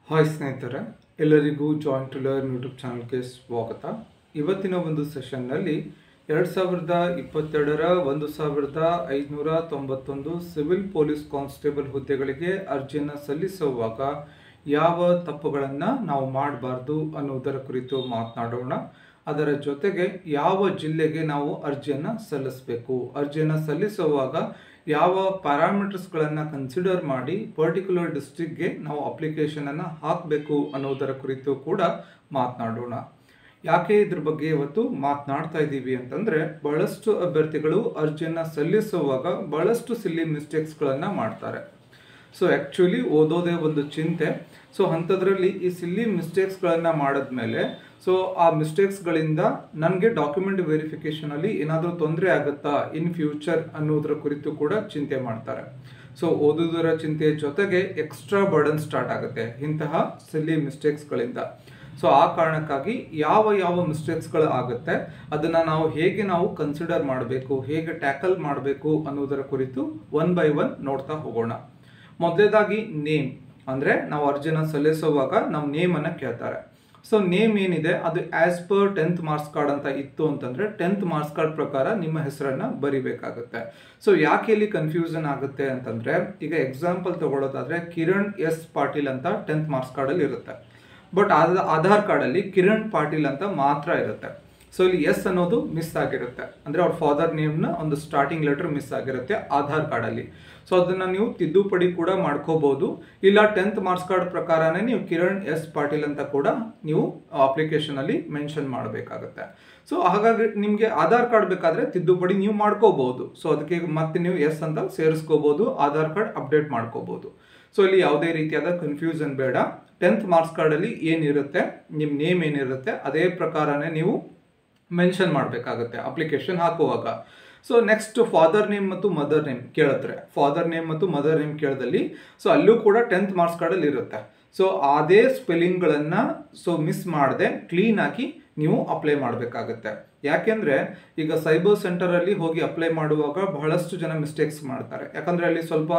hi ಸ್ನೇಹಿತರೆ ಎಲ್ಲರಿಗೂ joint to learn YouTube ಚಾನಲ್ಗೆ ಸ್ವಾಗತ ಇವತ್ತಿನ ಒಂದು ಸೆಷನ್ನಲ್ಲಿ ಎರಡು ಸಾವಿರದ ಇಪ್ಪತ್ತೆರಡರ ಒಂದು ಸಾವಿರದ ಐದುನೂರ ತೊಂಬತ್ತೊಂದು ಸಿವಿಲ್ ಪೊಲೀಸ್ ಕಾನ್ಸ್ಟೇಬಲ್ ಹುದ್ದೆಗಳಿಗೆ ಅರ್ಜಿಯನ್ನು ಸಲ್ಲಿಸುವಾಗ ಯಾವ ತಪ್ಪುಗಳನ್ನು ನಾವು ಮಾಡಬಾರ್ದು ಅನ್ನುವುದರ ಕುರಿತು ಮಾತನಾಡೋಣ ಅದರ ಜೊತೆಗೆ ಯಾವ ಜಿಲ್ಲೆಗೆ ನಾವು ಅರ್ಜಿಯನ್ನು ಸಲ್ಲಿಸಬೇಕು ಅರ್ಜಿಯನ್ನು ಸಲ್ಲಿಸುವಾಗ ಯಾವ ಪ್ಯಾರಾಮೀಟರ್ಸ್ಗಳನ್ನು ಕನ್ಸಿಡರ್ ಮಾಡಿ ಪರ್ಟಿಕ್ಯುಲರ್ ಡಿಸ್ಟ್ರಿಕ್ಗೆ ನಾವು ಅಪ್ಲಿಕೇಶನನ್ನು ಹಾಕಬೇಕು ಅನ್ನೋದರ ಕುರಿತು ಕೂಡ ಮಾತನಾಡೋಣ ಯಾಕೆ ಇದ್ರ ಬಗ್ಗೆ ಇವತ್ತು ಮಾತನಾಡ್ತಾ ಇದ್ದೀವಿ ಅಂತಂದರೆ ಬಹಳಷ್ಟು ಅಭ್ಯರ್ಥಿಗಳು ಅರ್ಜಿಯನ್ನು ಸಲ್ಲಿಸುವಾಗ ಬಹಳಷ್ಟು ಸಿಲ್ಲಿ ಮಿಸ್ಟೇಕ್ಸ್ಗಳನ್ನು ಮಾಡ್ತಾರೆ ಸೊ ಆ್ಯಕ್ಚುಲಿ ಓದೋದೇ ಒಂದು ಚಿಂತೆ ಸೊ ಅಂಥದ್ರಲ್ಲಿ ಈ ಸಿಲ್ಲಿ ಮಿಸ್ಟೇಕ್ಸ್ಗಳನ್ನು ಮಾಡಿದ್ಮೇಲೆ ಸೊ ಆ ಮಿಸ್ಟೇಕ್ಸ್ಗಳಿಂದ ನನಗೆ ಡಾಕ್ಯುಮೆಂಟ್ ವೆರಿಫಿಕೇಷನಲ್ಲಿ ಏನಾದರೂ ತೊಂದರೆ ಆಗುತ್ತಾ ಇನ್ ಫ್ಯೂಚರ್ ಅನ್ನೋದ್ರ ಕುರಿತು ಕೂಡ ಚಿಂತೆ ಮಾಡ್ತಾರೆ ಸೊ ಓದುವುದರ ಚಿಂತೆಯ ಜೊತೆಗೆ ಎಕ್ಸ್ಟ್ರಾ ಬರ್ಡನ್ ಸ್ಟಾರ್ಟ್ ಆಗುತ್ತೆ ಇಂತಹ ಸಿಲ್ಲಿ ಮಿಸ್ಟೇಕ್ಸ್ಗಳಿಂದ ಸೊ ಆ ಕಾರಣಕ್ಕಾಗಿ ಯಾವ ಯಾವ ಮಿಸ್ಟೇಕ್ಸ್ಗಳು ಆಗುತ್ತೆ ಅದನ್ನು ನಾವು ಹೇಗೆ ನಾವು ಕನ್ಸಿಡರ್ ಮಾಡಬೇಕು ಹೇಗೆ ಟ್ಯಾಕಲ್ ಮಾಡಬೇಕು ಅನ್ನೋದರ ಕುರಿತು ಒನ್ ಬೈ ಒನ್ ನೋಡ್ತಾ ಹೋಗೋಣ ಮೊದಲೇದಾಗಿ ನೇಮ್ ಅಂದರೆ ನಾವು ಅರ್ಜಿನ ಸಲ್ಲಿಸುವಾಗ ನಾವು ನೇಮನ್ನು ಕೇಳ್ತಾರೆ ಸೊ ನೇಮ್ ಏನಿದೆ ಅದು as per tenth marks card ಅಂತ ಇತ್ತು ಅಂತಂದ್ರೆ ಟೆಂತ್ ಮಾರ್ಕ್ಸ್ ಕಾರ್ಡ್ ಪ್ರಕಾರ ನಿಮ್ಮ ಹೆಸರನ್ನ ಬರಿಬೇಕಾಗುತ್ತೆ ಸೊ ಯಾಕೆ ಇಲ್ಲಿ ಕನ್ಫ್ಯೂಷನ್ ಆಗುತ್ತೆ ಅಂತಂದ್ರೆ ಈಗ ಎಕ್ಸಾಂಪಲ್ ತಗೊಳ್ಳೋದಾದ್ರೆ ಕಿರಣ್ ಎಸ್ ಪಾಟೀಲ್ ಅಂತ ಟೆಂತ್ ಮಾರ್ಕ್ಸ್ ಕಾರ್ಡಲ್ಲಿ ಇರುತ್ತೆ ಬಟ್ ಆಧಾರ್ ಕಾರ್ಡಲ್ಲಿ ಕಿರಣ್ ಪಾಟೀಲ್ ಅಂತ ಮಾತ್ರ ಇರುತ್ತೆ ಸೊ ಇಲ್ಲಿ ಎಸ್ ಅನ್ನೋದು ಮಿಸ್ ಆಗಿರುತ್ತೆ ಅಂದರೆ ಅವ್ರ ಫಾದರ್ ನೇಮ್ನ ಒಂದು ಸ್ಟಾರ್ಟಿಂಗ್ ಲೆಟರ್ ಮಿಸ್ ಆಗಿರುತ್ತೆ ಆಧಾರ್ ಕಾರ್ಡಲ್ಲಿ ಸೊ ಅದನ್ನು ನೀವು ತಿದ್ದುಪಡಿ ಕೂಡ ಮಾಡ್ಕೋಬಹುದು ಇಲ್ಲ ಟೆಂತ್ ಮಾರ್ಕ್ಸ್ ಕಾರ್ಡ್ ಪ್ರಕಾರನೇ ನೀವು ಕಿರಣ್ ಎಸ್ ಪಾಟೀಲ್ ಅಂತ ಕೂಡ ನೀವು ಅಪ್ಲಿಕೇಶನಲ್ಲಿ ಮೆನ್ಷನ್ ಮಾಡಬೇಕಾಗುತ್ತೆ ಸೊ ಹಾಗಾಗಿ ನಿಮಗೆ ಆಧಾರ್ ಕಾರ್ಡ್ ಬೇಕಾದರೆ ತಿದ್ದುಪಡಿ ನೀವು ಮಾಡ್ಕೋಬಹುದು ಸೊ ಅದಕ್ಕೆ ಮತ್ತೆ ನೀವು ಎಸ್ ಅಂತ ಸೇರಿಸ್ಕೋಬಹುದು ಆಧಾರ್ ಕಾರ್ಡ್ ಅಪ್ಡೇಟ್ ಮಾಡ್ಕೋಬಹುದು ಸೊ ಇಲ್ಲಿ ಯಾವುದೇ ರೀತಿಯಾದ ಕನ್ಫ್ಯೂಷನ್ ಬೇಡ ಟೆಂತ್ ಮಾರ್ಕ್ಸ್ ಕಾರ್ಡಲ್ಲಿ ಏನಿರುತ್ತೆ ನಿಮ್ಮ ನೇಮ್ ಏನಿರುತ್ತೆ ಅದೇ ಪ್ರಕಾರನೇ ನೀವು ಮೆನ್ಷನ್ ಮಾಡಬೇಕಾಗುತ್ತೆ ಅಪ್ಲಿಕೇಶನ್ ಹಾಕುವಾಗ ಸೊ ನೆಕ್ಸ್ಟ್ ಫಾದರ್ ನೇಮ್ ಮತ್ತು ಮದರ್ ನೇಮ್ ಕೇಳಿದ್ರೆ ಫಾದರ್ ನೇಮ್ ಮತ್ತು ಮದರ್ ನೇಮ್ ಕೇಳದಲ್ಲಿ ಸೊ ಅಲ್ಲೂ ಕೂಡ ಟೆಂತ್ ಮಾರ್ಕ್ಸ್ ಕಾರ್ಡಲ್ಲಿ ಇರುತ್ತೆ ಸೊ ಅದೇ ಸ್ಪೆಲ್ಲಿಂಗ್ಗಳನ್ನು ಸೊ ಮಿಸ್ ಮಾಡದೆ ಕ್ಲೀನ್ ಆಗಿ ನೀವು ಅಪ್ಲೈ ಮಾಡಬೇಕಾಗುತ್ತೆ ಯಾಕೆಂದರೆ ಈಗ ಸೈಬರ್ ಸೆಂಟರಲ್ಲಿ ಹೋಗಿ ಅಪ್ಲೈ ಮಾಡುವಾಗ ಬಹಳಷ್ಟು ಜನ ಮಿಸ್ಟೇಕ್ಸ್ ಮಾಡ್ತಾರೆ ಯಾಕಂದರೆ ಅಲ್ಲಿ ಸ್ವಲ್ಪ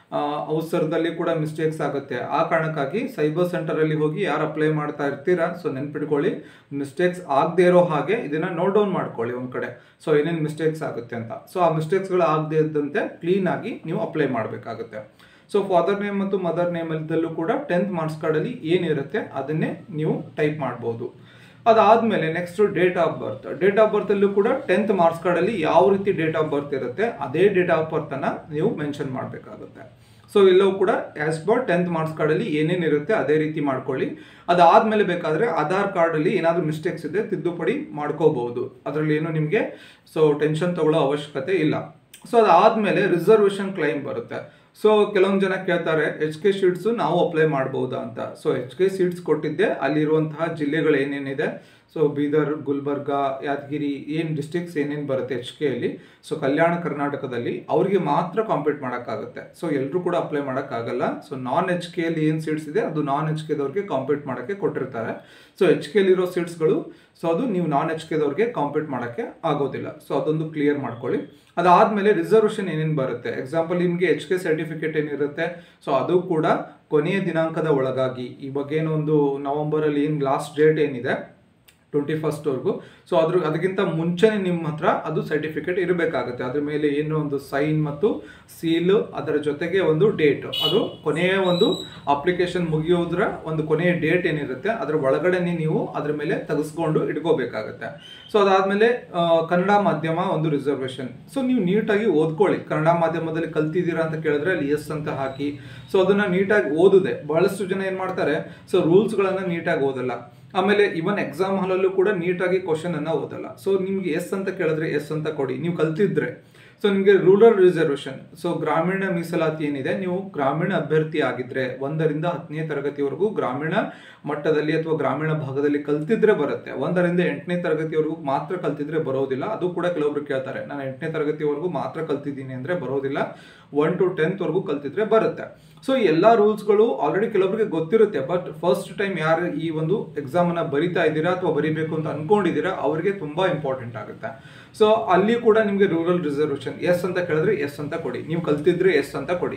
ಅವಸರದಲ್ಲಿ ಕೂಡ ಮಿಸ್ಟೇಕ್ಸ್ ಆಗುತ್ತೆ ಆ ಕಾರಣಕ್ಕಾಗಿ ಸೈಬರ್ ಸೆಂಟರಲ್ಲಿ ಹೋಗಿ ಯಾರು ಅಪ್ಲೈ ಮಾಡ್ತಾ ಇರ್ತೀರಾ ಸೊ ನೆನ್ಪಿಟ್ಕೊಳ್ಳಿ ಮಿಸ್ಟೇಕ್ಸ್ ಆಗದೆ ಇರೋ ಹಾಗೆ ಇದನ್ನು ನೋಟ್ ಡೌನ್ ಮಾಡ್ಕೊಳ್ಳಿ ಒಂದು ಕಡೆ ಸೊ ಏನೇನು ಮಿಸ್ಟೇಕ್ಸ್ ಆಗುತ್ತೆ ಅಂತ ಸೊ ಆ ಮಿಸ್ಟೇಕ್ಸ್ಗಳು ಆಗದೆ ಇದ್ದಂತೆ ಕ್ಲೀನಾಗಿ ನೀವು ಅಪ್ಲೈ ಮಾಡಬೇಕಾಗುತ್ತೆ ಸೊ ಫಾದರ್ ನೇಮ್ ಮತ್ತು ಮದರ್ ನೇಮಲ್ಲೂ ಕೂಡ ಟೆಂತ್ ಮಾರ್ಕ್ಸ್ ಕಾರ್ಡಲ್ಲಿ ಏನಿರುತ್ತೆ ಅದನ್ನೇ ನೀವು ಟೈಪ್ ಮಾಡ್ಬೋದು ಅದಾದಮೇಲೆ next date of birth date of ಬರ್ತಲ್ಲೂ ಕೂಡ ಟೆಂತ್ ಮಾರ್ಕ್ಸ್ ಕಾರ್ಡಲ್ಲಿ ಯಾವ ರೀತಿ ಡೇಟ್ ಆಫ್ ಬರ್ತ್ ಇರುತ್ತೆ ಅದೇ ಡೇಟ್ ಆಫ್ ಬರ್ತನ್ನು ನೀವು ಮೆನ್ಷನ್ ಮಾಡಬೇಕಾಗುತ್ತೆ ಸೊ ಎಲ್ಲವೂ ಕೂಡ ಆಸ್ ಪರ್ ಟೆಂತ್ ಮಾರ್ಕ್ಸ್ ಕಾರ್ಡಲ್ಲಿ ಏನೇನು ಇರುತ್ತೆ ಅದೇ ರೀತಿ ಮಾಡ್ಕೊಳ್ಳಿ ಅದಾದಮೇಲೆ ಬೇಕಾದರೆ ಆಧಾರ್ ಕಾರ್ಡಲ್ಲಿ ಏನಾದರೂ ಮಿಸ್ಟೇಕ್ಸ್ ಇದೆ ತಿದ್ದುಪಡಿ ಮಾಡ್ಕೋಬಹುದು ಅದರಲ್ಲಿ ಏನು ನಿಮಗೆ ಸೊ ಟೆನ್ಷನ್ ತಗೊಳ್ಳೋ ಅವಶ್ಯಕತೆ ಇಲ್ಲ ಸೊ ಅದಾದಮೇಲೆ ರಿಸರ್ವೇಷನ್ ಕ್ಲೈಮ್ ಬರುತ್ತೆ ಸೊ ಕೆಲವೊಂದು ಜನ ಕೇಳ್ತಾರೆ ಎಚ್ ಕೆ ಶೀಟ್ಸು ನಾವು ಅಪ್ಲೈ ಮಾಡ್ಬೋದಾ ಅಂತ ಸೊ ಎಚ್ ಕೆ ಸೀಟ್ಸ್ ಕೊಟ್ಟಿದ್ದೆ ಅಲ್ಲಿರುವಂತಹ ಜಿಲ್ಲೆಗಳು ಏನೇನಿದೆ ಸೊ ಬೀದರ್ ಗುಲ್ಬರ್ಗ ಯಾದಗಿರಿ ಏನು ಡಿಸ್ಟ್ರಿಕ್ಸ್ ಏನೇನು ಬರುತ್ತೆ ಎಚ್ ಕೆಯಲ್ಲಿ ಸೊ ಕಲ್ಯಾಣ ಕರ್ನಾಟಕದಲ್ಲಿ ಅವರಿಗೆ ಮಾತ್ರ ಕಾಂಪೀಟ್ ಮಾಡೋಕ್ಕಾಗುತ್ತೆ ಸೊ ಎಲ್ಲರೂ ಕೂಡ ಅಪ್ಲೈ ಮಾಡೋಕ್ಕಾಗಲ್ಲ ಸೊ ನಾನ್ ಎಚ್ ಕೆಯಲ್ಲಿ ಏನು ಸೀಟ್ಸ್ ಇದೆ ಅದು ನಾನ್ ಎಚ್ ಕೆದವ್ರಿಗೆ ಕಾಂಪೀಟ್ ಮಾಡೋಕ್ಕೆ ಕೊಟ್ಟಿರ್ತಾರೆ ಸೊ ಎಚ್ ಕೆಲಿರೋ ಸೀಟ್ಸ್ಗಳು ಸೊ ಅದು ನೀವು ನಾನ್ ಎಚ್ ಕೆದವ್ರಿಗೆ ಕಾಂಪೀಟ್ ಮಾಡೋಕ್ಕೆ ಆಗೋದಿಲ್ಲ ಸೊ ಅದೊಂದು ಕ್ಲಿಯರ್ ಮಾಡ್ಕೊಳ್ಳಿ ಅದಾದಮೇಲೆ ರಿಸರ್ವೇಷನ್ ಏನೇನು ಬರುತ್ತೆ ಎಕ್ಸಾಂಪಲ್ ನಿಮಗೆ ಎಚ್ ಕೆ ಸರ್ಟಿಫಿಕೇಟ್ ಏನಿರುತ್ತೆ ಸೊ ಅದು ಕೂಡ ಕೊನೆಯ ದಿನಾಂಕದ ಒಳಗಾಗಿ ಇವಾಗ ಏನೊಂದು ನವಂಬರಲ್ಲಿ ಏನು ಲಾಸ್ಟ್ ಡೇಟ್ ಏನಿದೆ ಟ್ವೆಂಟಿ ಫಸ್ಟ್ವರೆಗೂ ಸೊ ಅದ್ರ ಅದಕ್ಕಿಂತ ಮುಂಚೆನೇ ನಿಮ್ಮ ಹತ್ರ ಅದು ಸರ್ಟಿಫಿಕೇಟ್ ಇರಬೇಕಾಗುತ್ತೆ ಅದ್ರ ಮೇಲೆ ಏನೋ ಒಂದು ಸೈನ್ ಮತ್ತು ಸೀಲು ಅದರ ಜೊತೆಗೆ ಒಂದು ಡೇಟ್ ಅದು ಕೊನೆಯ ಒಂದು ಅಪ್ಲಿಕೇಶನ್ ಮುಗಿಯೋದ್ರ ಒಂದು ಕೊನೆಯ ಡೇಟ್ ಏನಿರುತ್ತೆ ಅದರ ಒಳಗಡೆನೆ ನೀವು ಅದ್ರ ಮೇಲೆ ತೆಗೆಸ್ಕೊಂಡು ಇಟ್ಕೋಬೇಕಾಗುತ್ತೆ ಸೊ ಅದಾದಮೇಲೆ ಕನ್ನಡ ಮಾಧ್ಯಮ ಒಂದು ರಿಸರ್ವೇಷನ್ ಸೊ ನೀವು ನೀಟಾಗಿ ಓದ್ಕೊಳ್ಳಿ ಕನ್ನಡ ಮಾಧ್ಯಮದಲ್ಲಿ ಕಲ್ತಿದ್ದೀರಾ ಅಂತ ಕೇಳಿದ್ರೆ ಅಲ್ಲಿ ಎಸ್ ಅಂತ ಹಾಕಿ ಸೊ ಅದನ್ನು ನೀಟಾಗಿ ಓದಿದೆ ಬಹಳಷ್ಟು ಜನ ಏನು ಮಾಡ್ತಾರೆ ಸೊ ರೂಲ್ಸ್ಗಳನ್ನು ನೀಟಾಗಿ ಓದಲ್ಲ ಆಮೇಲೆ ಇವನ್ ಎಕ್ಸಾಮ್ ಹಾಲಲ್ಲೂ ಕೂಡ ನೀಟಾಗಿ ಕ್ವಶನ್ ಅನ್ನ ಓದಲ್ಲ ಸೊ ನಿಮ್ಗೆ ಎಸ್ ಅಂತ ಕೇಳಿದ್ರೆ ಎಸ್ ಅಂತ ಕೊಡಿ ನೀವು ಕಲ್ತಿದ್ರೆ ಸೊ ನಿಮಗೆ ರೂರಲ್ ರಿಸರ್ವೇಷನ್ ಸೊ ಗ್ರಾಮೀಣ ಮೀಸಲಾತಿ ಏನಿದೆ ನೀವು ಗ್ರಾಮೀಣ ಅಭ್ಯರ್ಥಿ ಆಗಿದ್ರೆ ಒಂದರಿಂದ ಹತ್ತನೇ ತರಗತಿವರೆಗೂ ಗ್ರಾಮೀಣ ಮಟ್ಟದಲ್ಲಿ ಅಥವಾ ಗ್ರಾಮೀಣ ಭಾಗದಲ್ಲಿ ಕಲ್ತಿದ್ರೆ ಬರುತ್ತೆ ಒಂದರಿಂದ ಎಂಟನೇ ತರಗತಿವರೆಗೂ ಮಾತ್ರ ಕಲ್ತಿದ್ರೆ ಬರೋದಿಲ್ಲ ಅದು ಕೂಡ ಕೆಲವೊಬ್ರು ಕೇಳ್ತಾರೆ ನಾನು ಎಂಟನೇ ತರಗತಿವರೆಗೂ ಮಾತ್ರ ಕಲ್ತಿದ್ದೀನಿ ಅಂದ್ರೆ ಬರೋದಿಲ್ಲ ಒನ್ ಟು ಟೆಂತ್ ವರೆಗೂ ಕಲ್ತಿದ್ರೆ ಬರುತ್ತೆ ಸೊ ಎಲ್ಲ ರೂಲ್ಸ್ಗಳು ಆಲ್ರೆಡಿ ಕೆಲವರಿಗೆ ಗೊತ್ತಿರುತ್ತೆ ಬಟ್ ಫಸ್ಟ್ ಟೈಮ್ ಯಾರು ಈ ಒಂದು ಎಕ್ಸಾಮ್ ಅನ್ನ ಬರಿತಾ ಇದ್ದೀರಾ ಅಥವಾ ಬರಿಬೇಕು ಅಂತ ಅನ್ಕೊಂಡಿದ್ದೀರಾ ಅವರಿಗೆ ತುಂಬಾ ಇಂಪಾರ್ಟೆಂಟ್ ಆಗುತ್ತೆ ಸೊ ಅಲ್ಲಿ ಕೂಡ ನಿಮಗೆ ರೂರಲ್ ರಿಸರ್ವೇಷನ್ ಎಸ್ ಅಂತ ಕೇಳಿದ್ರೆ ಎಸ್ ಅಂತ ಕೊಡಿ ನೀವು ಕಲ್ತಿದ್ರೆ ಎಸ್ ಅಂತ ಕೊಡಿ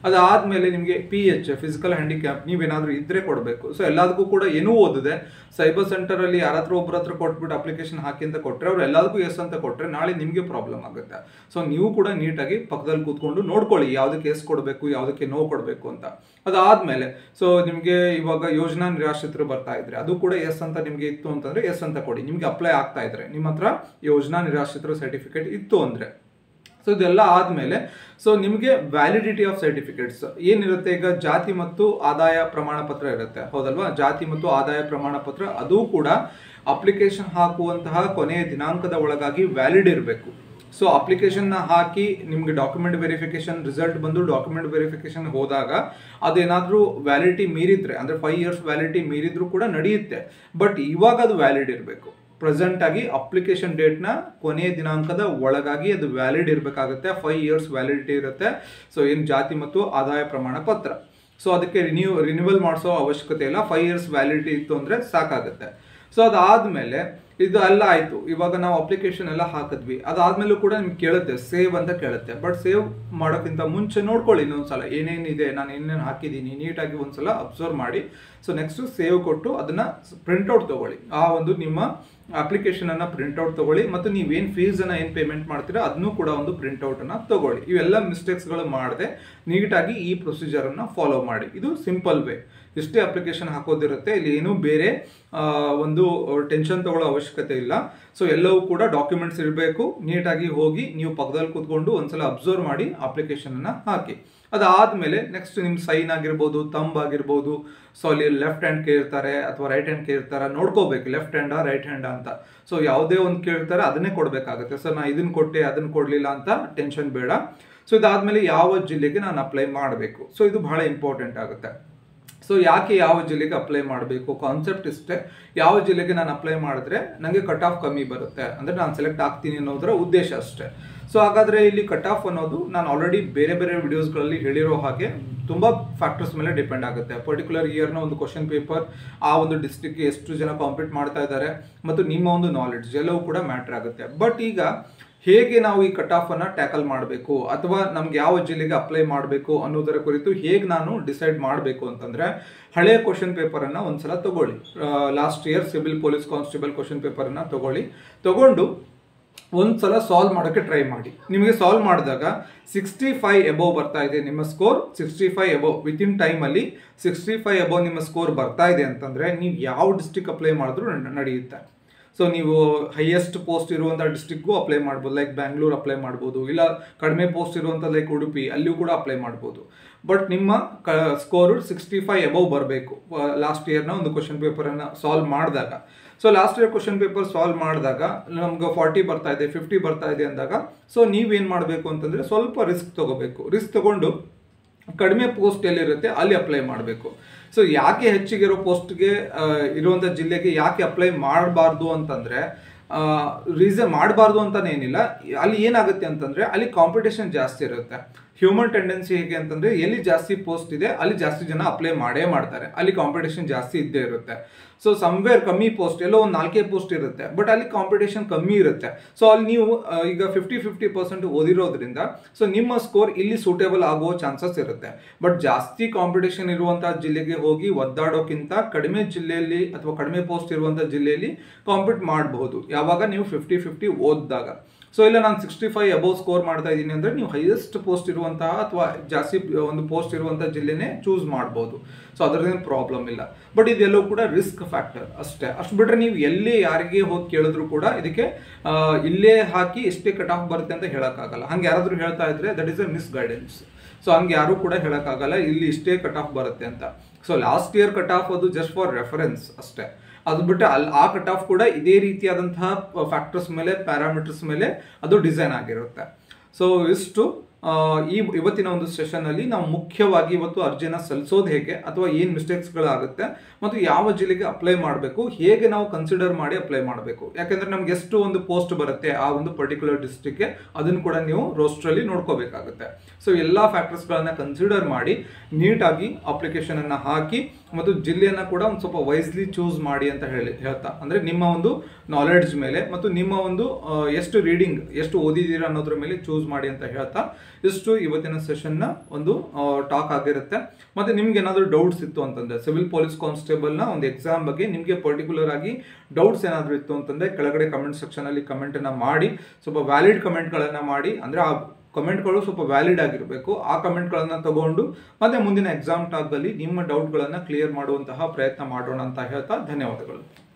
ಅದಾದಮೇಲೆ ನಿಮಗೆ ಪಿ ಎಚ್ ಫಿಸಿಕಲ್ ಹ್ಯಾಂಡಿಕ್ಯಾಪ್ ನೀವೇನಾದರೂ ಇದ್ರೆ ಕೊಡಬೇಕು ಸೊ ಎಲ್ಲದಕ್ಕೂ ಕೂಡ ಏನೂ ಓದಿದೆ ಸೈಬರ್ ಸೆಂಟರಲ್ಲಿ ಯಾರ ಹತ್ರ ಒಬ್ಬರ ಹತ್ರ ಕೊಟ್ಬಿಟ್ಟು ಅಪ್ಲಿಕೇಶನ್ ಹಾಕಿ ಅಂತ ಕೊಟ್ಟರೆ ಅವ್ರು ಎಲ್ಲದಕ್ಕೂ ಎಸ್ ಅಂತ ಕೊಟ್ಟರೆ ನಾಳೆ ನಿಮಗೆ ಪ್ರಾಬ್ಲಮ್ ಆಗುತ್ತೆ ಸೊ ನೀವು ಕೂಡ ನೀಟಾಗಿ ಪಕ್ಕದಲ್ಲಿ ಕೂತ್ಕೊಂಡು ನೋಡ್ಕೊಳ್ಳಿ ಯಾವುದಕ್ಕೆ ಎಸ್ ಕೊಡಬೇಕು ಯಾವುದಕ್ಕೆ ನೋ ಕೊಡಬೇಕು ಅಂತ ಅದಾದಮೇಲೆ ಸೊ ನಿಮಗೆ ಇವಾಗ ಯೋಜನಾ ನಿರಾಶ್ರಿತರು ಬರ್ತಾ ಇದ್ರೆ ಅದು ಕೂಡ ಎಸ್ ಅಂತ ನಿಮಗೆ ಇತ್ತು ಅಂತಂದ್ರೆ ಎಸ್ ಅಂತ ಕೊಡಿ ನಿಮಗೆ ಅಪ್ಲೈ ಆಗ್ತಾ ಇದ್ರೆ ನಿಮ್ಮ ಹತ್ರ ಯೋಜನಾ ನಿರಾಶ್ರಿತರ ಸರ್ಟಿಫಿಕೇಟ್ ಇತ್ತು ಅಂದ್ರೆ ಸೊ ಇದೆಲ್ಲ ಆದಮೇಲೆ ಸೊ ನಿಮಗೆ ವ್ಯಾಲಿಡಿಟಿ ಆಫ್ ಸರ್ಟಿಫಿಕೇಟ್ಸ್ ಏನಿರುತ್ತೆ ಈಗ ಜಾತಿ ಮತ್ತು ಆದಾಯ ಪ್ರಮಾಣ ಪತ್ರ ಇರುತ್ತೆ ಹೌದಲ್ವಾ ಜಾತಿ ಮತ್ತು ಆದಾಯ ಪ್ರಮಾಣ ಪತ್ರ ಅದು ಕೂಡ ಅಪ್ಲಿಕೇಶನ್ ಹಾಕುವಂತಹ ಕೊನೆಯ ದಿನಾಂಕದ ಒಳಗಾಗಿ ವ್ಯಾಲಿಡ್ ಇರಬೇಕು ಸೊ ಅಪ್ಲಿಕೇಶನ್ನ ಹಾಕಿ ನಿಮಗೆ ಡಾಕ್ಯುಮೆಂಟ್ ವೆರಿಫಿಕೇಶನ್ ರಿಸಲ್ಟ್ ಬಂದು ಡಾಕ್ಯುಮೆಂಟ್ ವೆರಿಫಿಕೇಶನ್ ಹೋದಾಗ ಅದೇನಾದರೂ ವ್ಯಾಲಿಡಿಟಿ ಮೀರಿದ್ರೆ ಅಂದರೆ ಫೈವ್ ಇಯರ್ಸ್ ವ್ಯಾಲಿಡಿಟಿ ಮೀರಿದ್ರು ಕೂಡ ನಡೆಯುತ್ತೆ ಬಟ್ ಇವಾಗ ಅದು ವ್ಯಾಲಿಡ್ ಇರಬೇಕು ಪ್ರೆಸೆಂಟ್ ಆಗಿ ಅಪ್ಲಿಕೇಶನ್ ಡೇಟ್ನ ಕೊನೆಯ ದಿನಾಂಕದ ಒಳಗಾಗಿ ಅದು ವ್ಯಾಲಿಡ್ ಇರಬೇಕಾಗುತ್ತೆ ಫೈವ್ ಇಯರ್ಸ್ ವ್ಯಾಲಿಡಿಟಿ ಇರುತ್ತೆ ಸೊ ಏನು ಜಾತಿ ಮತ್ತು ಆದಾಯ ಪ್ರಮಾಣ ಪತ್ರ ಸೊ ಅದಕ್ಕೆ ರಿನ್ಯೂ ರಿನ್ಯೂವಲ್ ಮಾಡಿಸೋ ಅವಶ್ಯಕತೆ ಇಲ್ಲ ಫೈವ್ ಇಯರ್ಸ್ ವ್ಯಾಲಿಡಿಟಿ ಇತ್ತು ಅಂದರೆ ಸಾಕಾಗುತ್ತೆ ಸೊ ಅದಾದಮೇಲೆ ಇದು ಎಲ್ಲ ಆಯಿತು ಇವಾಗ ನಾವು ಅಪ್ಲಿಕೇಶನ್ ಎಲ್ಲ ಹಾಕಿದ್ವಿ ಅದಾದ್ಮೇಲೂ ಕೂಡ ನಿಮ್ಗೆ ಕೇಳುತ್ತೆ ಸೇವ್ ಅಂತ ಕೇಳುತ್ತೆ ಬಟ್ ಸೇವ್ ಮಾಡೋಕ್ಕಿಂತ ಮುಂಚೆ ನೋಡ್ಕೊಳ್ಳಿ ಇನ್ನೊಂದ್ಸಲ ಏನೇನಿದೆ ನಾನು ಏನೇನು ಹಾಕಿದ್ದೀನಿ ನೀಟಾಗಿ ಒಂದ್ಸಲ ಅಬ್ಸರ್ವ್ ಮಾಡಿ ಸೊ ನೆಕ್ಸ್ಟ್ ಸೇವ್ ಕೊಟ್ಟು ಅದನ್ನ ಪ್ರಿಂಟ್ಔಟ್ ತಗೊಳ್ಳಿ ಆ ಒಂದು ನಿಮ್ಮ ಅಪ್ಲಿಕೇಶನ್ ಅನ್ನ ಪ್ರಿಂಟ್ಔಟ್ ತಗೊಳ್ಳಿ ಮತ್ತು ನೀವೇನು ಫೀಸ್ ಅನ್ನ ಏನು ಪೇಮೆಂಟ್ ಮಾಡ್ತೀರಾ ಅದನ್ನು ಕೂಡ ಒಂದು ಪ್ರಿಂಟ್ಔಟ್ ಅನ್ನ ತಗೊಳ್ಳಿ ಇವೆಲ್ಲ ಮಿಸ್ಟೇಕ್ಸ್ಗಳು ಮಾಡದೆ ನೀಟಾಗಿ ಈ ಪ್ರೊಸೀಜರ್ ಅನ್ನ ಫಾಲೋ ಮಾಡಿ ಇದು ಸಿಂಪಲ್ ವೇ ಇಷ್ಟೇ ಅಪ್ಲಿಕೇಶನ್ ಹಾಕೋದಿರುತ್ತೆ ಇಲ್ಲಿ ಏನೂ ಬೇರೆ ಆ, ಒಂದು ಟೆನ್ಷನ್ ತಗೊಳ್ಳೋ ಅವಶ್ಯಕತೆ ಇಲ್ಲ ಸೊ ಎಲ್ಲವೂ ಕೂಡ ಡಾಕ್ಯುಮೆಂಟ್ಸ್ ಇರಬೇಕು ನೀಟಾಗಿ ಹೋಗಿ ನೀವು ಪಕ್ಕದಲ್ಲಿ ಕೂತ್ಕೊಂಡು ಒಂದ್ಸಲ ಅಬ್ಸರ್ವ್ ಮಾಡಿ ಅಪ್ಲಿಕೇಶನ್ ಅನ್ನ ಹಾಕಿ ಅದಾದ್ಮೇಲೆ ನೆಕ್ಸ್ಟ್ ನಿಮ್ ಸೈನ್ ಆಗಿರ್ಬೋದು ತಂಬ್ ಆಗಿರ್ಬೋದು ಸೊ ಅಲ್ಲಿ ಲೆಫ್ಟ್ ಹ್ಯಾಂಡ್ ಕೇಳ್ತಾರೆ ಅಥವಾ ರೈಟ್ ಹ್ಯಾಂಡ್ ಕೇಳ್ತಾರೆ ನೋಡ್ಕೋಬೇಕು ಲೆಫ್ಟ್ ಹ್ಯಾಂಡಾ ರೈಟ್ ಹ್ಯಾಂಡಾ ಅಂತ ಸೊ ಯಾವುದೇ ಒಂದು ಕೇಳ್ತಾರೆ ಅದನ್ನೇ ಕೊಡಬೇಕಾಗುತ್ತೆ ಸರ್ ನಾ ಇದನ್ನ ಕೊಟ್ಟೆ ಅದನ್ನ ಕೊಡಲಿಲ್ಲ ಅಂತ ಟೆನ್ಷನ್ ಬೇಡ ಸೊ ಇದಾದ್ಮೇಲೆ ಯಾವ ಜಿಲ್ಲೆಗೆ ನಾನು ಅಪ್ಲೈ ಮಾಡಬೇಕು ಸೊ ಇದು ಬಹಳ ಇಂಪಾರ್ಟೆಂಟ್ ಆಗುತ್ತೆ ಸೊ ಯಾಕೆ ಯಾವ ಜಿಲ್ಲೆಗೆ ಅಪ್ಲೈ ಮಾಡಬೇಕು ಕಾನ್ಸೆಪ್ಟ್ ಇಷ್ಟೇ ಯಾವ ಜಿಲ್ಲೆಗೆ ನಾನು ಅಪ್ಲೈ ಮಾಡಿದ್ರೆ ನನಗೆ ಕಟ್ ಆಫ್ ಕಮ್ಮಿ ಬರುತ್ತೆ ಅಂದರೆ ನಾನು ಸೆಲೆಕ್ಟ್ ಆಗ್ತೀನಿ ಅನ್ನೋದರ ಉದ್ದೇಶ ಅಷ್ಟೇ ಸೊ ಹಾಗಾದರೆ ಇಲ್ಲಿ ಕಟ್ ಆಫ್ ಅನ್ನೋದು ನಾನು ಆಲ್ರೆಡಿ ಬೇರೆ ಬೇರೆ ವಿಡಿಯೋಸ್ಗಳಲ್ಲಿ ಹೇಳಿರೋ ಹಾಗೆ ತುಂಬ ಫ್ಯಾಕ್ಟರ್ಸ್ ಮೇಲೆ ಡಿಪೆಂಡ್ ಆಗುತ್ತೆ ಪರ್ಟಿಕ್ಯುಲರ್ ಇಯರ್ನ ಒಂದು ಕ್ವಶನ್ ಪೇಪರ್ ಆ ಒಂದು ಡಿಸ್ಟ್ರಿಕ್ಗೆ ಎಷ್ಟು ಜನ ಕಾಂಪೀಟ್ ಮಾಡ್ತಾ ಇದ್ದಾರೆ ಮತ್ತು ನಿಮ್ಮ ಒಂದು ನಾಲೆಡ್ಜ್ ಎಲ್ಲವೂ ಕೂಡ ಮ್ಯಾಟ್ರ್ ಆಗುತ್ತೆ ಬಟ್ ಈಗ ಹೇಗೆ ನಾವು ಈ ಕಟ್ ಆಫ್ ಅನ್ನ ಟ್ಯಾಕಲ್ ಮಾಡಬೇಕು ಅಥವಾ ನಮ್ಗೆ ಯಾವ ಜಿಲ್ಲೆಗೆ ಅಪ್ಲೈ ಮಾಡಬೇಕು ಅನ್ನೋದರ ಕುರಿತು ಹೇಗೆ ನಾನು ಡಿಸೈಡ್ ಮಾಡಬೇಕು ಅಂತಂದ್ರೆ ಹಳೆಯ ಕ್ವಶನ್ ಪೇಪರ್ ಅನ್ನ ಒಂದ್ಸಲ ತಗೊಳ್ಳಿ last year civil police constable question paper ಅನ್ನ ತಗೊಳ್ಳಿ ತಗೊಂಡು ಒಂದ್ಸಲ ಸಾಲ್ವ್ ಮಾಡೋಕ್ಕೆ ಟ್ರೈ ಮಾಡಿ ನಿಮಗೆ ಸಾಲ್ವ್ ಮಾಡಿದಾಗ ಸಿಕ್ಸ್ಟಿ ಫೈವ್ ಎಬೋವ್ ಬರ್ತಾ ಇದೆ ನಿಮ್ಮ score sixty five above within ಟೈಮಲ್ಲಿ ಸಿಕ್ಸ್ಟಿ ಫೈವ್ ಎಬೋವ್ ನಿಮ್ಮ ಸ್ಕೋರ್ ಬರ್ತಾ ಇದೆ ಅಂತಂದರೆ ನೀವು ಯಾವ ಡಿಸ್ಟಿಕ್ ಅಪ್ಲೈ ಮಾಡಿದ್ರು ನ- ನಡೆಯುತ್ತೆ ಸೊ ನೀವು ಹೈಯೆಸ್ಟ್ ಪೋಸ್ಟ್ ಇರುವಂಥ ಡಿಸ್ಟಿಕ್ಗೂ ಅಪ್ಲೈ ಮಾಡ್ಬೋದು ಲೈಕ್ ಬ್ಯಾಂಗ್ಳೂರ್ ಅಪ್ಲೈ ಮಾಡ್ಬೋದು ಇಲ್ಲ ಕಡಿಮೆ ಪೋಸ್ಟ್ ಇರುವಂಥ ಲೈಕ್ ಉಡುಪಿ ಅಲ್ಲಿಯೂ ಕೂಡ ಅಪ್ಲೈ ಮಾಡ್ಬೋದು ಬಟ್ ನಿಮ್ಮ ಕ ಸ್ಕೋರು ಸಿಕ್ಸ್ಟಿ ಫೈವ್ ಎಬೋವ್ ಬರಬೇಕು ಲಾಸ್ಟ್ ಇಯರ್ನ ಒಂದು ಕ್ವಶನ್ ಪೇಪರನ್ನು ಸಾಲ್ವ್ ಮಾಡಿದಾಗ so last year question paper solve ಮಾಡಿದಾಗ ನಮ್ಗೆ ಫಾರ್ಟಿ ಬರ್ತಾ ಇದೆ ಫಿಫ್ಟಿ ಬರ್ತಾ ಇದೆ ಅಂದಾಗ ಸೊ ನೀವೇನು ಮಾಡಬೇಕು ಅಂತಂದರೆ ಸ್ವಲ್ಪ ರಿಸ್ಕ್ ತಗೋಬೇಕು ರಿಸ್ಕ್ ತಗೊಂಡು ಕಡಿಮೆ ಪೋಸ್ಟ್ ಎಲ್ಲಿರುತ್ತೆ ಅಲ್ಲಿ ಅಪ್ಲೈ ಮಾಡಬೇಕು ಸೊ ಯಾಕೆ ಹೆಚ್ಚಿಗಿರೋ ಪೋಸ್ಟ್ಗೆ ಇರುವಂಥ ಜಿಲ್ಲೆಗೆ ಯಾಕೆ ಅಪ್ಲೈ ಮಾಡಬಾರ್ದು ಅಂತಂದರೆ ರೀಸನ್ ಮಾಡಬಾರ್ದು ಅಂತಾನೆ ಏನಿಲ್ಲ ಅಲ್ಲಿ ಏನಾಗುತ್ತೆ ಅಂತಂದರೆ ಅಲ್ಲಿ ಕಾಂಪಿಟೇಷನ್ ಜಾಸ್ತಿ ಇರುತ್ತೆ ಹ್ಯೂಮನ್ ಟೆಂಡೆನ್ಸಿ ಹೇಗೆ ಅಂತಂದರೆ ಎಲ್ಲಿ ಜಾಸ್ತಿ ಪೋಸ್ಟ್ ಇದೆ ಅಲ್ಲಿ ಜಾಸ್ತಿ ಜನ ಅಪ್ಲೈ ಮಾಡೇ ಮಾಡ್ತಾರೆ ಅಲ್ಲಿ ಕಾಂಪಿಟೇಷನ್ ಜಾಸ್ತಿ ಇದ್ದೇ ಇರುತ್ತೆ ಸೊ ಸಮ್ವೇರ್ ಕಮ್ಮಿ ಪೋಸ್ಟ್ ಎಲ್ಲೋ ಒಂದು ನಾಲ್ಕೇ ಪೋಸ್ಟ್ ಇರುತ್ತೆ ಬಟ್ ಅಲ್ಲಿ ಕಾಂಪಿಟೇಷನ್ ಕಮ್ಮಿ ಇರುತ್ತೆ ಸೊ ಅಲ್ಲಿ ನೀವು ಆ, ಈಗ ಫಿಫ್ಟಿ ಫಿಫ್ಟಿ ಪರ್ಸೆಂಟ್ ಓದಿರೋದ್ರಿಂದ ಸೊ ನಿಮ್ಮ ಸ್ಕೋರ್ ಇಲ್ಲಿ ಸೂಟೇಬಲ್ ಆಗುವ ಚಾನ್ಸಸ್ ಇರುತ್ತೆ ಬಟ್ ಜಾಸ್ತಿ ಕಾಂಪಿಟೇಷನ್ ಇರುವಂತಹ ಜಿಲ್ಲೆಗೆ ಹೋಗಿ ಒದ್ದಾಡೋಕ್ಕಿಂತ ಕಡಿಮೆ ಜಿಲ್ಲೆಯಲ್ಲಿ ಅಥವಾ ಕಡಿಮೆ ಪೋಸ್ಟ್ ಇರುವಂತಹ ಜಿಲ್ಲೆಯಲ್ಲಿ ಕಾಂಪೀಟ್ ಮಾಡಬಹುದು ಯಾವಾಗ ನೀವು ಫಿಫ್ಟಿ ಫಿಫ್ಟಿ ಓದಿದಾಗ ಸೊ ಇಲ್ಲ ನಾನು ಸಿಕ್ಸ್ಟಿ ಫೈವ್ ಅಬೌವ್ ಸ್ಕೋರ್ ಮಾಡ್ತಾ ಇದ್ದೀನಿ ಅಂದರೆ ನೀವು ಹೈಯೆಸ್ಟ್ ಪೋಸ್ಟ್ ಇರುವಂತಹ ಅಥವಾ ಜಾಸ್ತಿ ಒಂದು ಪೋಸ್ಟ್ ಇರುವಂತಹ ಜಿಲ್ಲೆನೇ ಚೂಸ್ ಮಾಡ್ಬೋದು ಸೊ ಅದರದ್ದೇನು ಪ್ರಾಬ್ಲಮ್ ಇಲ್ಲ ಬಟ್ ಇದೆಲ್ಲವೂ ಕೂಡ ರಿಸ್ಕ್ ಫ್ಯಾಕ್ಟರ್ ಅಷ್ಟೇ ಅಷ್ಟು ಬಿಟ್ಟರೆ ನೀವು ಎಲ್ಲೇ ಯಾರಿಗೆ ಹೋಗಿ ಕೇಳಿದ್ರು ಕೂಡ ಇದಕ್ಕೆ ಆ, ಇಲ್ಲೇ ಹಾಕಿ ಎಷ್ಟೇ ಕಟ್ ಆಫ್ ಬರುತ್ತೆ ಅಂತ ಹೇಳೋಕ್ಕಾಗಲ್ಲ ಹಂಗೆ ಯಾರಾದರೂ ಹೇಳ್ತಾ ಇದ್ರೆ that is a misguidance so ಹಂಗೆ ಯಾರು ಕೂಡ ಹೇಳೋಕ್ಕಾಗಲ್ಲ ಇಲ್ಲಿ ಇಷ್ಟೇ ಕಟ್ ಆಫ್ ಬರುತ್ತೆ ಅಂತ so last year cut off ಅದು ಜಸ್ಟ್ ಫಾರ್ ರೆಫರೆನ್ಸ್ ಅಷ್ಟೇ ಅದು ಬಿಟ್ಟು ಅಲ್ಲಿ ಆ ಕಟ್ ಆಫ್ ಕೂಡ ಇದೇ ರೀತಿಯಾದಂತಹ ಫ್ಯಾಕ್ಟರ್ಸ್ ಮೇಲೆ ಪ್ಯಾರಾಮೀಟರ್ಸ್ ಮೇಲೆ ಅದು ಡಿಸೈನ್ ಆಗಿರುತ್ತೆ ಸೊ ಇಷ್ಟು ಆ, ಈ ಇವತ್ತಿನ ಒಂದು ಸೆಷನಲ್ಲಿ ನಾವು ಮುಖ್ಯವಾಗಿ ಇವತ್ತು ಅರ್ಜಿನ ಸಲ್ಲಿಸೋದು ಹೇಗೆ ಅಥವಾ ಏನು ಮಿಸ್ಟೇಕ್ಸ್ಗಳಾಗುತ್ತೆ ಮತ್ತು ಯಾವ ಜಿಲ್ಲೆಗೆ ಅಪ್ಲೈ ಮಾಡಬೇಕು ಹೇಗೆ ನಾವು ಕನ್ಸಿಡರ್ ಮಾಡಿ ಅಪ್ಲೈ ಮಾಡಬೇಕು ಯಾಕಂದ್ರೆ ನಮ್ಗೆ ಎಷ್ಟು ಒಂದು ಪೋಸ್ಟ್ ಬರುತ್ತೆ ಆ ಒಂದು ಪರ್ಟಿಕ್ಯುಲರ್ ಡಿಸ್ಟ್ರಿಕ್ಗೆ ಅದನ್ನು ಕೂಡ ನೀವು ರೋಸ್ಟ್ರಲ್ಲಿ ನೋಡ್ಕೋಬೇಕಾಗುತ್ತೆ ಸೊ ಎಲ್ಲ ಫ್ಯಾಕ್ಟರ್ಸ್ಗಳನ್ನ ಕನ್ಸಿಡರ್ ಮಾಡಿ ನೀಟಾಗಿ ಅಪ್ಲಿಕೇಶನ್ ಅನ್ನ ಹಾಕಿ ಮತ್ತು ಜಿಲ್ಲೆಯನ್ನು ಕೂಡ ಒಂದು ಸ್ವಲ್ಪ ವೈಸ್ಲಿ ಚೂಸ್ ಮಾಡಿ ಅಂತ ಹೇಳಿ ಹೇಳ್ತಾ ಅಂದರೆ ನಿಮ್ಮ ಒಂದು ನಾಲೆಡ್ಜ್ ಮೇಲೆ ಮತ್ತು ನಿಮ್ಮ ಒಂದು ಆ, ಎಷ್ಟು ರೀಡಿಂಗ್ ಎಷ್ಟು ಓದಿದ್ದೀರಾ ಅನ್ನೋದ್ರ ಮೇಲೆ ಚೂಸ್ ಮಾಡಿ ಅಂತ ಹೇಳ್ತಾ ಇಷ್ಟು ಇವತ್ತಿನ ಸೆಷನ್ನ ಒಂದು ಟಾಕ್ ಆಗಿರುತ್ತೆ ಮತ್ತು ನಿಮ್ಗೆ ಏನಾದರೂ ಡೌಟ್ಸ್ ಇತ್ತು ಅಂತಂದರೆ ಸಿವಿಲ್ ಪೊಲೀಸ್ ಕಾನ್ಸ್ಟೇಬಲ್ನ ಒಂದು ಎಕ್ಸಾಮ್ ಬಗ್ಗೆ ನಿಮಗೆ ಪರ್ಟಿಕ್ಯುಲರ್ ಆಗಿ ಡೌಟ್ಸ್ ಏನಾದರೂ ಇತ್ತು ಅಂತಂದರೆ ಕೆಳಗಡೆ ಕಮೆಂಟ್ ಸೆಕ್ಷನಲ್ಲಿ ಕಮೆಂಟನ್ನು ಮಾಡಿ ಸ್ವಲ್ಪ ವ್ಯಾಲಿಡ್ ಕಮೆಂಟ್ಗಳನ್ನು ಮಾಡಿ ಅಂದರೆ ಆ ಕಮೆಂಟ್ಗಳು ಸ್ವಲ್ಪ ವ್ಯಾಲಿಡ್ ಆಗಿರಬೇಕು ಆ ಕಮೆಂಟ್ಗಳನ್ನು ತಗೊಂಡು ಮತ್ತೆ ಮುಂದಿನ ಎಕ್ಸಾಮ್ ಟಾಕ್ದಲ್ಲಿ ನಿಮ್ಮ ಡೌಟ್ಗಳನ್ನು ಕ್ಲಿಯರ್ ಮಾಡುವಂತಹ ಪ್ರಯತ್ನ ಮಾಡೋಣ ಅಂತ ಹೇಳ್ತಾ ಧನ್ಯವಾದಗಳು